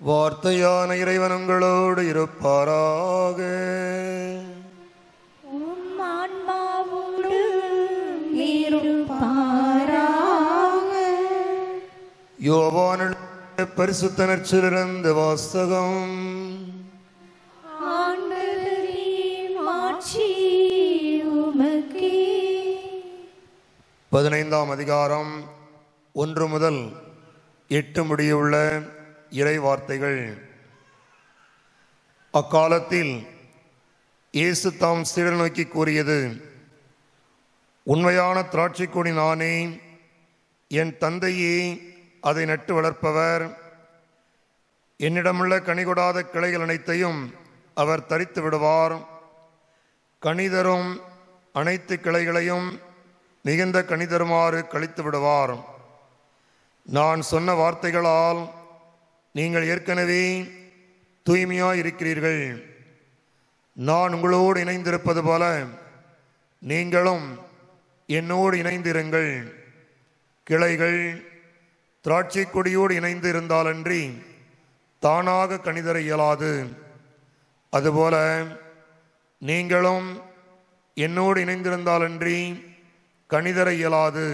வார்த்தையான இறைவன் உங்களோடு இருப்பாராக உம் ஆன்மாவோடு இருப்பாராக. யோவான் பரிசுத்த நற்சிலிருந்து வாசகம் ஆண்டவரே, மாட்சி உமக்கே. பதினைந்தாம் அதிகாரம் ஒன்று முதல் எட்டு முடியுள்ள இறை வார்த்தைகள் அக்காலத்தில் இயேசு தாம் சீடர் நோக்கி கூறியது உண்மையான திராட்சைக் கொடி நானே என் தந்தையே அதை நட்டு வளர்ப்பவர் என்னிடமுள்ள கனிகொடாத கிளைகள் அனைத்தையும் அவர் தரித்து விடுவார் கனிதரும் அனைத்து கிளைகளையும் மிகுந்த கனிதருமாறு கழித்து விடுவார் நான் சொன்ன வார்த்தைகளால் நீங்கள் ஏற்கனவே தூய்மையாய் இருக்கிறீர்கள் நான் உங்களோடு இணைந்திருப்பது போல நீங்களும் என்னோடு இணைந்திருங்கள் கிளைகள் திராட்சை கொடியோடு இணைந்து இருந்தாலன்றி தானாக கணிதர இயலாது அதுபோல நீங்களும் என்னோடு இணைந்திருந்தாலன்றி கணிதர இயலாது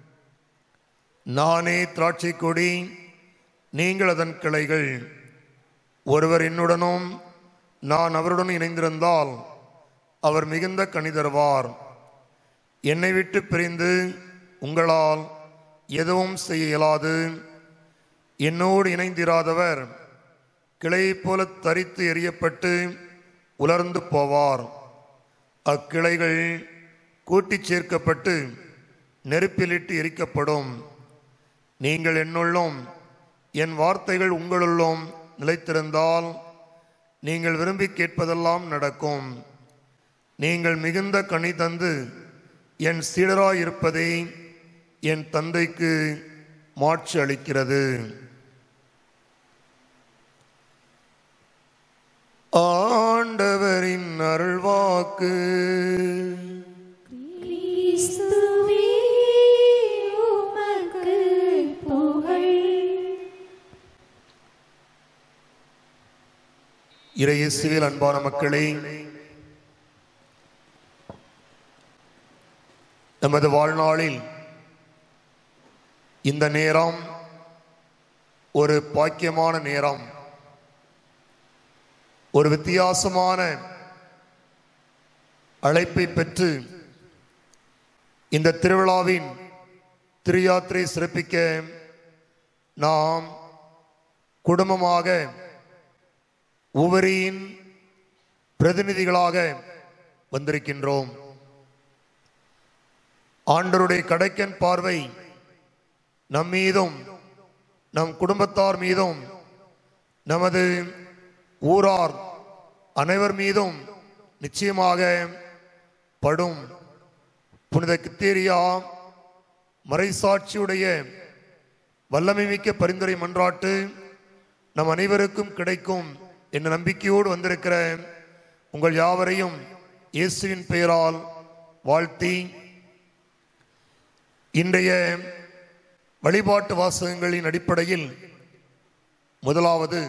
நானே திராட்சை கொடி நீங்கள் அதன் கிளைகள் ஒருவர் என்னுடனும் நான் அவருடன் இணைந்திருந்தால் அவர் மிகுந்த கணிதருவார் என்னை விட்டு பிரிந்து உங்களால் எதுவும் செய்ய இயலாது என்னோடு இணைந்திராதவர் கிளையைப் போல தரித்து எறியப்பட்டு உலர்ந்து போவார் அக்கிளைகள் கூட்டிச் சேர்க்கப்பட்டு நெருப்பிலிட்டு எரிக்கப்படும் நீங்கள் என்னுள்ளும் என் வார்த்தைகள் உங்களுள்ளும் நிலைத்திருந்தால் நீங்கள் விரும்பி கேட்பதெல்லாம் நடக்கும் நீங்கள் மிகுந்த கனி தந்து என் சீடராயிருப்பதே என் தந்தைக்கு மாட்சி அளிக்கிறது ஆண்டவரின் அருள்வாக்கு கிறிஸ்துவே, உமக்கு புகழ். இறையேசுவில் அன்பான மக்களே நமது வாழ்நாளில் இந்த நேரம் ஒரு பாக்கியமான நேரம் ஒரு வித்தியாசமான அழைப்பை பெற்று இந்த திருவிழாவின் திருயாத்திரை சிறப்பிக்க நாம் குடும்பமாக உவரியின் பிரதிநிதிகளாக வந்திருக்கின்றோம் ஆண்டருடைய கடைக்கன் பார்வை நம் மீதும் நம் குடும்பத்தார் மீதும் நமது ஊரார் அனைவர் மீதும் நிச்சயமாக படும் புனித கித்தேரியா மறைசாட்சியுடைய வல்லமை மிக்க பரிந்துரை மன்றாட்டு நம் அனைவருக்கும் கிடைக்கும் என்ற நம்பிக்கையோடு வந்திருக்கிற உங்கள் யாவரையும் இயேசுவின் பெயரால் வாழ்த்தி இன்றைய வழிபாட்டு வாசகங்களின் அடிப்படையில் முதலாவது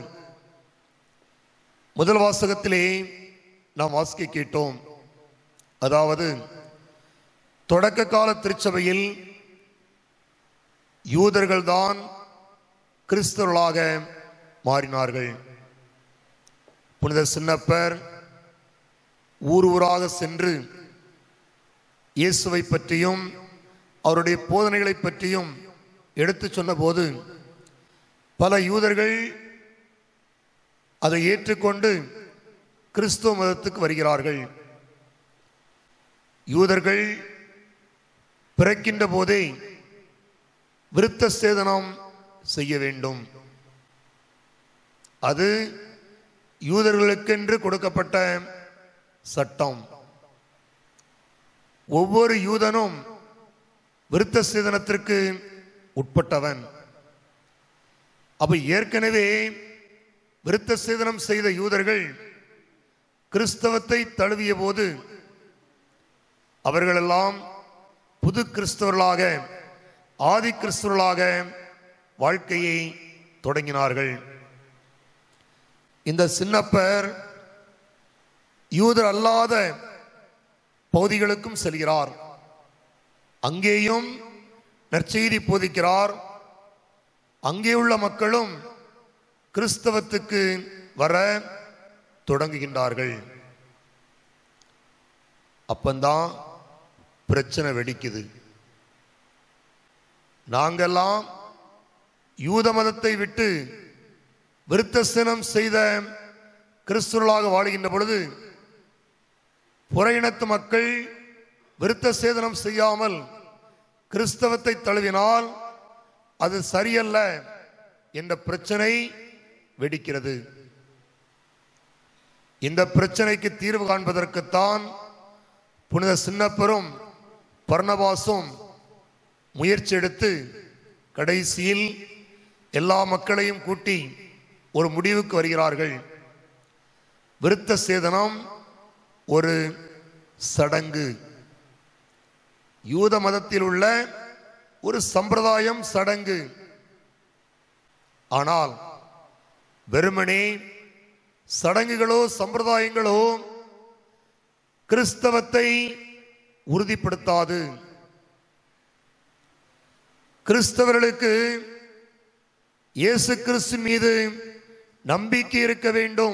முதல் வாசகத்திலே நாம் வாசிக்க கேட்டோம் அதாவது தொடக்க கால திருச்சபையில் யூதர்கள்தான் கிறிஸ்தவர்களாக மாறினார்கள் புனித சின்னப்பர் ஊர் ஊராக சென்று இயேசுவை பற்றியும் அவருடைய போதனைகளை பற்றியும் எடுத்து சொன்னபோது பல யூதர்கள் அதை ஏற்றுக்கொண்டு கிறிஸ்துவ மதத்துக்கு வருகிறார்கள் யூதர்கள் பிறக்கின்ற போதே விருத்த சேதனம் செய்ய வேண்டும் அது யூதர்களுக்கென்று கொடுக்கப்பட்ட சட்டம் ஒவ்வொரு யூதனும் விருத்த சேதனத்திற்கு உட்பட்டவன் அப்ப ஏற்கனவே விருத்த சேதனம் செய்த யூதர்கள் கிறிஸ்தவத்தை தழுவிய போது அவர்களெல்லாம் புது கிறிஸ்தவர்களாக ஆதி கிறிஸ்தவர்களாக வாழ்க்கையை தொடங்கினார்கள் இந்த சின்னப்பர் யூதர் அல்லாத பகுதிகளுக்கும் செல்கிறார் அங்கேயும் நற்செய்தி போதிக்கிறார் அங்கே உள்ள மக்களும் கிறிஸ்தவத்துக்கு வர தொடங்குகின்றார்கள் அப்பந்தான் பிரச்சனை வெடிக்குது நாங்கெல்லாம் யூத மதத்தை விட்டு விருத்தசனம் செய்த கிறிஸ்துவர்களாக வாழ்கின்ற பொழுது புற இனத்து மக்கள் விருத்த சேதனம் செய்யாமல் கிறிஸ்தவத்தை தழுவினால் அது சரியல்ல என்ற பிரச்சனை வெடிக்கிறது இந்த பிரச்சனைக்கு தீர்வு காண்பதற்குத்தான் புனித சின்னப்பெரும் பர்ணபாசும் முயற்சி எடுத்து கடைசியில் எல்லா மக்களையும் கூட்டி ஒரு முடிவுக்கு வருகிறார்கள் விருத்த சேதனம் ஒரு சடங்கு யூத மதத்தில் உள்ள ஒரு சம்பிரதாயம் சடங்கு ஆனால் வெறுமனே சடங்குகளோ சம்பிரதாயங்களோ கிறிஸ்தவத்தை உறுதிப்படுத்தாது கிறிஸ்தவர்களுக்கு இயேசு கிறிஸ்து மீது நம்பிக்கை இருக்க வேண்டும்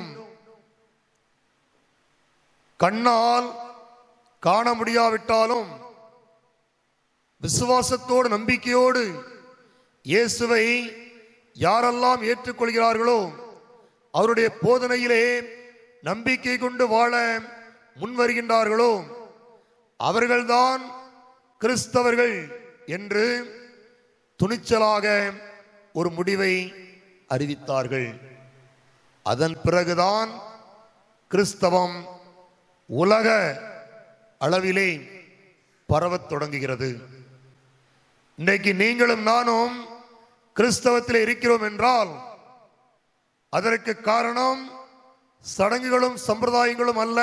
கண்ணால் காண முடியாவிட்டாலும் விசுவாசத்தோடு நம்பிக்கையோடு இயேசுவை யாரெல்லாம் ஏற்றுக்கொள்கிறார்களோ அவருடைய போதனையிலே நம்பிக்கை கொண்டு வாழ முன்வருகின்றார்களோ அவர்கள்தான் கிறிஸ்தவர்கள் என்று துணிச்சலாக ஒரு முடிவை அறிவித்தார்கள் அதன் பிறகுதான் கிறிஸ்தவம் உலக அளவிலே பரவத் தொடங்குகிறது இன்றைக்கு நீங்களும் நானும் கிறிஸ்தவத்தில் இருக்கிறோம் என்றால் அதற்கு காரணம் சடங்குகளும் சம்பிரதாயங்களும் அல்ல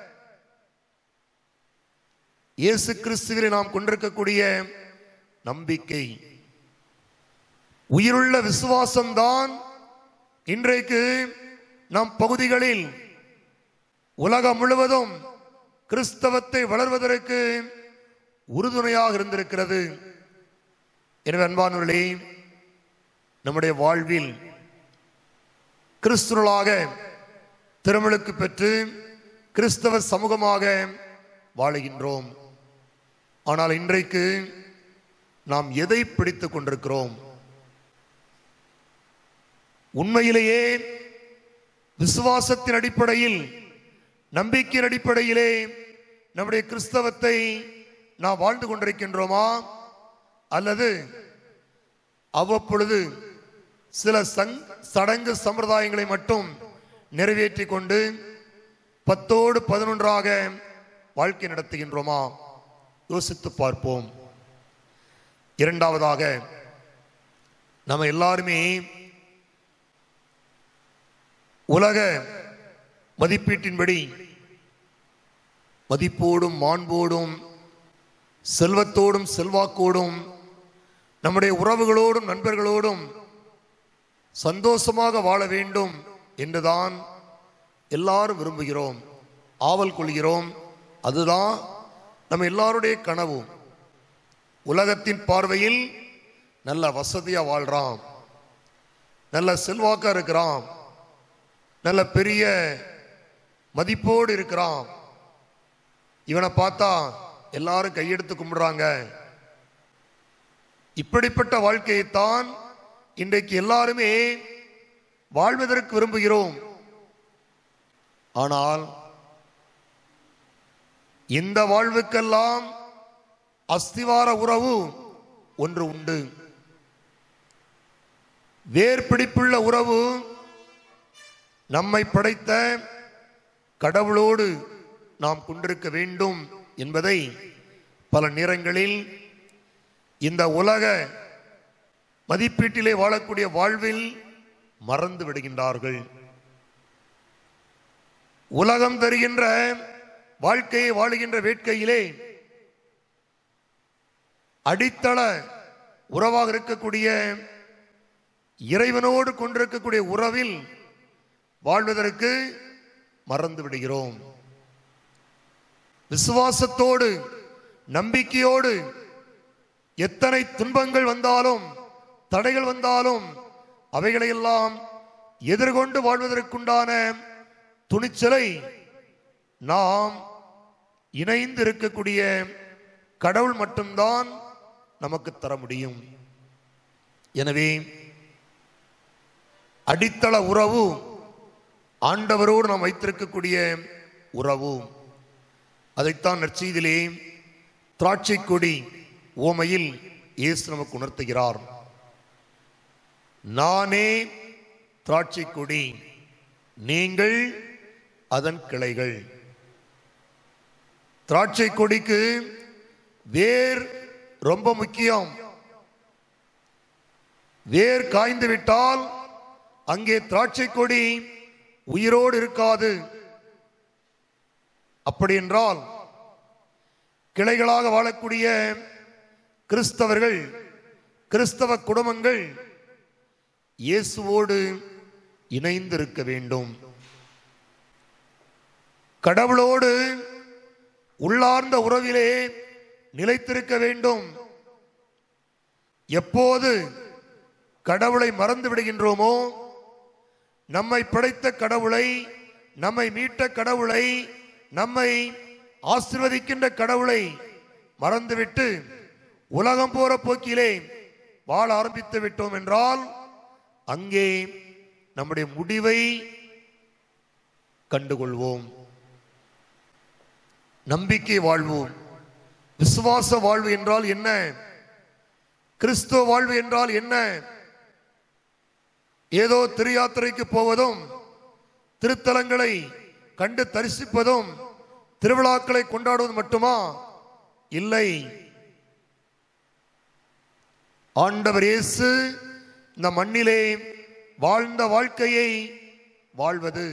இயேசு கிறிஸ்துவிலே நாம் கொண்டிருக்கக்கூடிய நம்பிக்கை உயிருள்ள விசுவாசம்தான் இன்றைக்கு நம் பகுதிகளில் உலகம் முழுவதும் கிறிஸ்தவத்தை வளர்வதற்கு உறுதுணையாக இருந்திருக்கிறது எனவே அன்பானவர்களே நம்முடைய வாழ்வில் கிறிஸ்துவர்களாக திருமலுக்கு பெற்று கிறிஸ்தவ சமூகமாக வாழுகின்றோம் ஆனால் இன்றைக்கு நாம் எதை பிடித்துக் கொண்டிருக்கிறோம் உண்மையிலேயே விசுவாசத்தின் அடிப்படையில் நம்பிக்கையின் அடிப்படையிலே நம்முடைய கிறிஸ்தவத்தை நாம் வாழ்ந்து கொண்டிருக்கின்றோமா அல்லது அவ்வப்பொழுது சில சங் சடங்கு சம்பிரதாயங்களை மட்டும் நிறைவேற்றி கொண்டு பத்தோடு பதினொன்றாக வாழ்க்கை நடத்துகின்றோமா யோசித்து பார்ப்போம் இரண்டாவதாக நம்ம எல்லாருமே உலக மதிப்பீட்டின்படி மதிப்போடும் மாண்போடும் செல்வத்தோடும் செல்வாக்கோடும் நம்முடைய உறவுகளோடும் நண்பர்களோடும் சந்தோஷமாக வாழ வேண்டும் என்றுதான் எல்லாரும் விரும்புகிறோம் ஆவல் கொள்கிறோம் அதுதான் நம்ம எல்லாருடைய கனவு உலகத்தின் பார்வையில் நல்ல வசதியா வாழ்றான் நல்ல செல்வாக்கா இருக்கிறான் நல்ல பெரிய மதிப்போடு இருக்கிறான் இவனை பார்த்தா எல்லாரும் கையெடுத்து கும்பிடுறாங்க இப்படிப்பட்ட வாழ்க்கையைத்தான் இன்றைக்கு எல்லாருமே வாழ்வதற்கு விரும்புகிறோம் ஆனால் இந்த வாழ்வுக்கெல்லாம் அஸ்திவார உறவு ஒன்று உண்டு வேர்பிடிப்புள்ள உறவு நம்மை படைத்த கடவுளோடு நாம் கொண்டிருக்க வேண்டும் என்பதை பல நேரங்களில் இந்த உலக மதிப்பீட்டிலே வாழக்கூடிய வாழ்வில் மறந்து விடுகின்றார்கள் உலகம் தருகின்ற வாழ்க்கையை வாழுகின்ற வேட்கையிலே அடித்தள உறவாக இருக்கக்கூடிய இறைவனோடு கொண்டிருக்கக்கூடிய உறவில் வாழ்வதற்கு மறந்து விடுகிறோம் விசுவாசத்தோடு நம்பிக்கையோடு எத்தனை துன்பங்கள் வந்தாலும் தடைகள் வந்தாலும் அவைகளையெல்லாம் எதிர்கொண்டு வாழ்வதற்குண்டான துணிச்சலை நாம் இணைந்து இருக்கக்கூடிய கடவுள் மட்டும்தான் நமக்கு தர முடியும் எனவே அடித்தள உறவு ஆண்டவரோடு நாம் வைத்திருக்கக்கூடிய உறவு அதைத்தான் நற்செய்தியிலே திராட்சை கொடி ஓமையில் இயேசு நமக்கு உணர்த்துகிறார் நானே திராட்சை கொடி நீங்கள் அதன் கிளைகள் திராட்சை கொடிக்கு வேர் ரொம்ப முக்கியம் வேர் காய்ந்து விட்டால் அங்கே திராட்சை கொடி உயிரோடு இருக்காது அப்படி என்றால் கிளைகளாக வாழக்கூடிய கிறிஸ்தவர்கள் கிறிஸ்தவ குடும்பங்கள் இயேசுவோடு இணைந்திருக்க வேண்டும் கடவுளோடு உள்ளார்ந்த உறவிலே நிலைத்திருக்க வேண்டும் எப்போது கடவுளை மறந்து விடுகின்றோமோ நம்மை படைத்த கடவுளை நம்மை மீட்ட கடவுளை நம்மை ஆசிர்வதிக்கின்ற கடவுளை மறந்துவிட்டு உலகம் போற போக்கிலே வாழ ஆரம்பித்து விட்டோம் என்றால் அங்கே நம்முடைய முடிவை கண்டுகொள்வோம் நம்பிக்கை வாழ்வு விசுவாச வாழ்வு என்றால் என்ன கிறிஸ்துவ வாழ்வு என்றால் என்ன ஏதோ திரு யாத்திரைக்கு போவதும் திருத்தலங்களை கண்டு தரிசிப்பதும் திருவிழாக்களை கொண்டாடுவது மட்டுமா இல்லை ஆண்டவர் இயேசு இந்த மண்ணிலே வாழ்ந்த வாழ்க்கையை வாழ்வது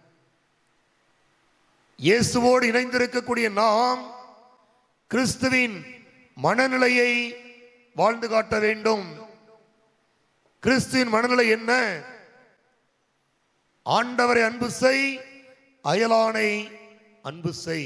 இயேசுவோடு இணைந்திருக்கக்கூடிய நாம் கிறிஸ்துவின் மனநிலையை வாழ்ந்து காட்ட வேண்டும் கிறிஸ்துவின் மனநிலை என்ன ஆண்டவரை அன்பு செய் அயலானை அன்பு செய்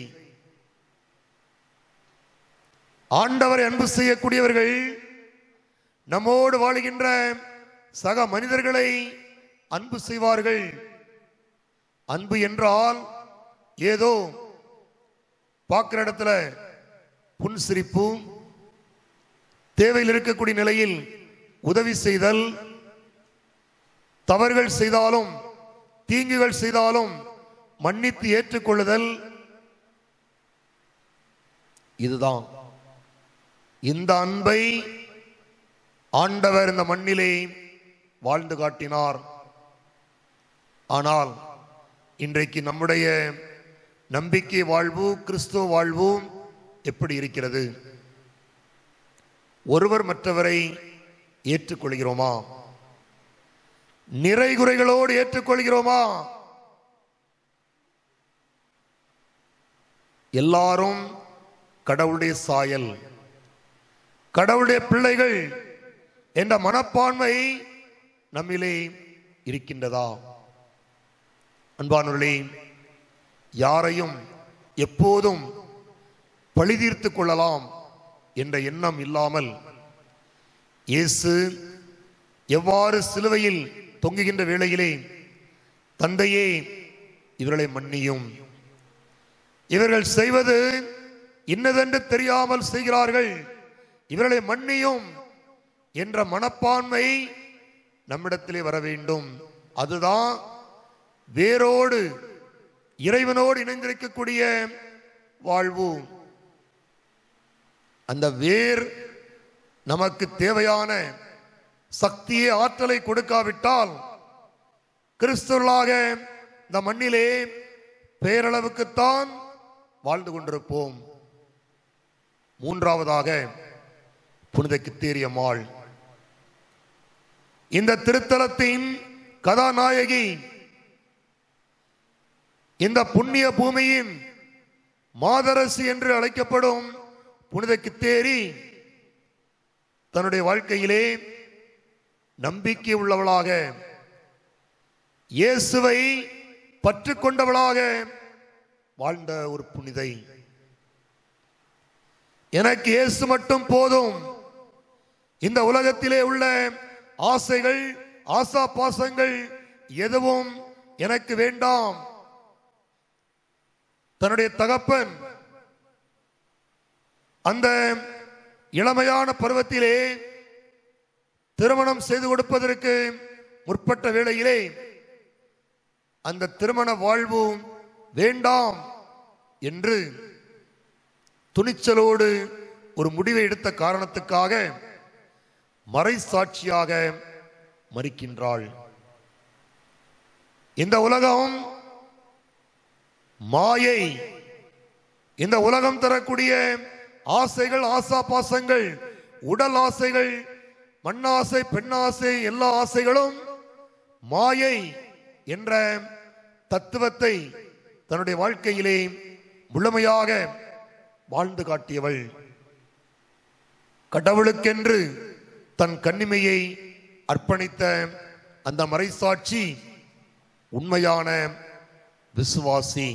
ஆண்டவரை அன்பு செய்யக்கூடியவர்கள் நம்மோடு வாழுகின்ற சக மனிதர்களை அன்பு செய்வார்கள் அன்பு என்றால் ஏதோ பார்க்கிற இடத்துல புன்சிரிப்பு தேவையில் இருக்கக்கூடிய நிலையில் உதவி செய்தல் தவறுகள் செய்தாலும் தீங்குகள் செய்தாலும் மன்னித்து ஏற்றுக்கொள்ளுதல் இதுதான் இந்த அன்பை ஆண்டவர் இந்த மண்ணிலே வாழ்ந்து காட்டினார் ஆனால் இன்றைக்கு நம்முடைய நம்பிக்கை வாழ்வு கிறிஸ்துவ வாழ்வு எப்படி இருக்கிறது ஒருவர் மற்றவரை ஏற்றுக்கொள்கிறோமா நிறைகுறைகளோடு ஏற்றுக்கொள்கிறோமா எல்லாரும் கடவுளுடைய சாயல் கடவுளுடைய பிள்ளைகள் என்ற மனப்பான்மை நம்மிலே இருக்கின்றதா அன்பானவர்களே யாரையும் எப்போதும் பழிதீர்த்து கொள்ளலாம் என்ற எண்ணம் இல்லாமல் இயேசு எவ்வாறு சிலுவையில் தொங்குகின்ற வேளையிலே தந்தையே இவர்களை மன்னியும் இவர்கள் செய்வது இன்னதென்று தெரியாமல் செய்கிறார்கள் இவர்களை மன்னியும் என்ற மனப்பான்மை நம்மிடத்திலே வர வேண்டும் அதுதான் வேரோடு இறைவனோடு இணைந்திருக்கக்கூடிய வாழ்வு அந்த வேர் நமக்கு தேவையான சக்தியை ஆற்றலை கொடுக்காவிட்டால் கிறிஸ்துவர்களாக இந்த மண்ணிலே பேரளவுக்குத்தான் வாழ்ந்து கொண்டிருப்போம் மூன்றாவதாக புனித கித்தேரியம்மாள் இந்த திருத்தலத்தின் கதாநாயகி இந்த புண்ணிய பூமியின் மாதரசி என்று அழைக்கப்படும் புனித கித்தேரி தன்னுடைய வாழ்க்கையிலே நம்பிக்கை உள்ளவளாக இயேசுவை பற்று கொண்டவளாக வாழ்ந்த ஒரு புனிதை எனக்கு இயேசு மட்டும் போதும் இந்த உலகத்திலே உள்ள ஆசைகள் ஆசா பாசங்கள் எதுவும் எனக்கு வேண்டாம் தன்னுடைய தகப்பன் அந்த இளமையான பருவத்திலே திருமணம் செய்து கொடுப்பதற்கு முற்பட்ட வேளையிலே அந்த திருமண வாழ்வு வேண்டாம் என்று துணிச்சலோடு ஒரு முடிவை எடுத்த காரணத்துக்காக மறைசாட்சியாக மறிக்கின்றாள் இந்த உலகம் மாயை இந்த உலகம் தரக்கூடிய ஆசைகள் ஆசா பாசங்கள் உடல் ஆசைகள் மண்ணாசை பெண்ணாசை எல்லா ஆசைகளும் மாயை என்ற தத்துவத்தை தன்னுடைய வாழ்க்கையிலே முழுமையாக வாழ்ந்து காட்டியவள் கடவுளுக்கென்று தன் கன்னிமையை அர்ப்பணித்த அந்த மறைசாட்சி உண்மையான விசுவாசி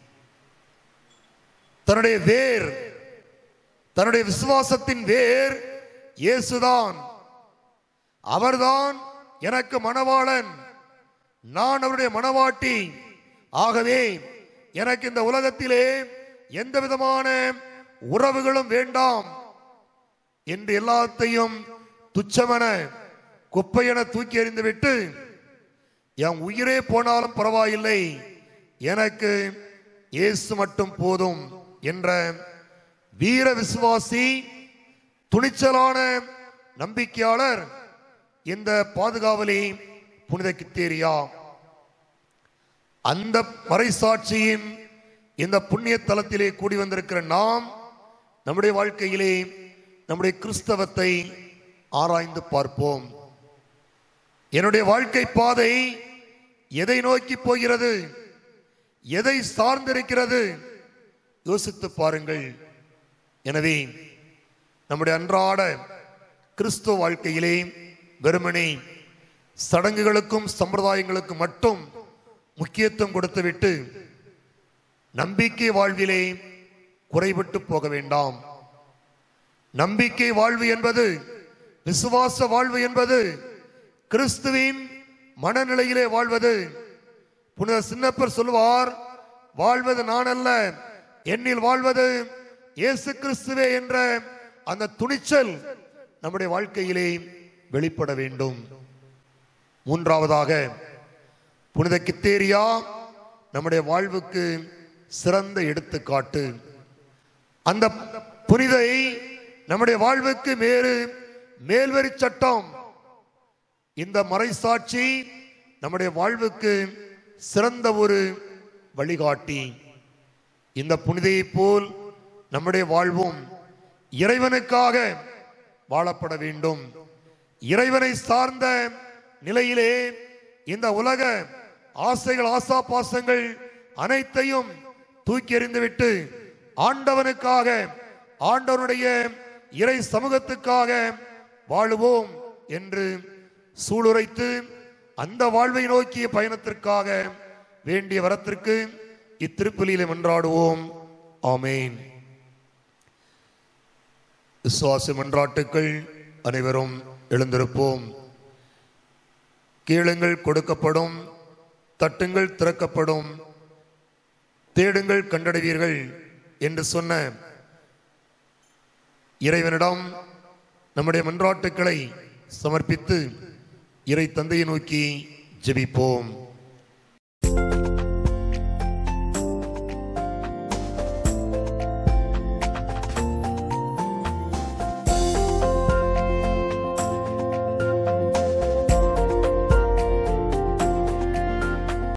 தன்னுடைய வேர் தன்னுடைய விசுவாசத்தின் வேர் இயேசுதான் அவர்தான் எனக்கு மணவாளன் நான் அவருடைய மணவாட்டி ஆகவே எனக்கு இந்த உலகத்திலே எந்த விதமான உறவுகளும் வேண்டாம் என்று எல்லாத்தையும் துச்சமென குப்பையென தூக்கி எறிந்துவிட்டு என் உயிரே போனாலும் பரவாயில்லை எனக்கு இயேசு மட்டும் போதும் என்ற வீர விசுவாசி துணிச்சலான நம்பிக்கையாளர் இந்த பாதுகாவலி புனித கித்தேரியா அந்த மறைசாட்சியின் இந்த புண்ணிய தலத்திலே கூடி வந்திருக்கிற நாம் நம்முடைய வாழ்க்கையிலே நம்முடைய கிறிஸ்தவத்தை ஆராய்ந்து பார்ப்போம் என்னுடைய வாழ்க்கை பாதை எதை நோக்கி போகிறது எதை சார்ந்திருக்கிறது யோசித்து பாருங்கள் எனவே நம்முடைய அன்றாட கிறிஸ்துவ வாழ்க்கையிலே வெறுமனே சடங்குகளுக்கும் சம்பிரதாயங்களுக்கும் மட்டும் முக்கியத்துவம் கொடுத்துவிட்டு நம்பிக்கை வாழ்விலே குறைபட்டு போக வேண்டாம் நம்பிக்கை வாழ்வு என்பது விசுவாச வாழ்வு என்பது கிறிஸ்துவின் மனநிலையிலே வாழ்வது புனித சின்னப்பர் சொல்வார் வாழ்வது நான் அல்ல என்னில் வாழ்வது இயேசு கிறிஸ்துவே என்ற அந்த துணிச்சல் நம்முடைய வாழ்க்கையிலே வெளிப்பட வேண்டும் மூன்றாவதாக புனித கித்தேரியா நம்முடைய வாழ்வுக்கு சிறந்த எடுத்துக்காட்டு அந்த புனிதை நம்முடைய வாழ்வுக்கு மேறு மேல்வரி சட்டம் இந்த மறைசாட்சி நம்முடைய வாழ்வுக்கு சிறந்த ஒரு வழிகாட்டி இந்த புனிதையைப் போல் நம்முடைய வாழ்வும் இறைவனுக்காக வாழப்பட வேண்டும் இறைவனை சார்ந்த நிலையிலே இந்த உலக ஆசைகள் ஆசா பாசங்கள் அனைத்தையும் தூக்கி எறிந்துவிட்டு ஆண்டவனுக்காக ஆண்டவனுடைய இறை சமூகத்துக்காக வாழுவோம் என்று சூளுரைத்து அந்த வாழ்வை நோக்கிய பயணத்திற்காக வேண்டிய வரத்திற்கு இத்திருப்பலியிலே மன்றாடுவோம் ஆமேன் விசுவாச மன்றாட்டுக்கள் அனைவரும் எழுந்திருப்போம் கேளுங்கள் கொடுக்கப்படும் தட்டுங்கள் திறக்கப்படும் தேடுங்கள் கண்டடைவீர்கள் என்று சொன்ன இறைவனிடம் நம்முடைய மன்றாட்டுக்களை சமர்ப்பித்து இறை தந்தையை நோக்கி ஜெபிப்போம்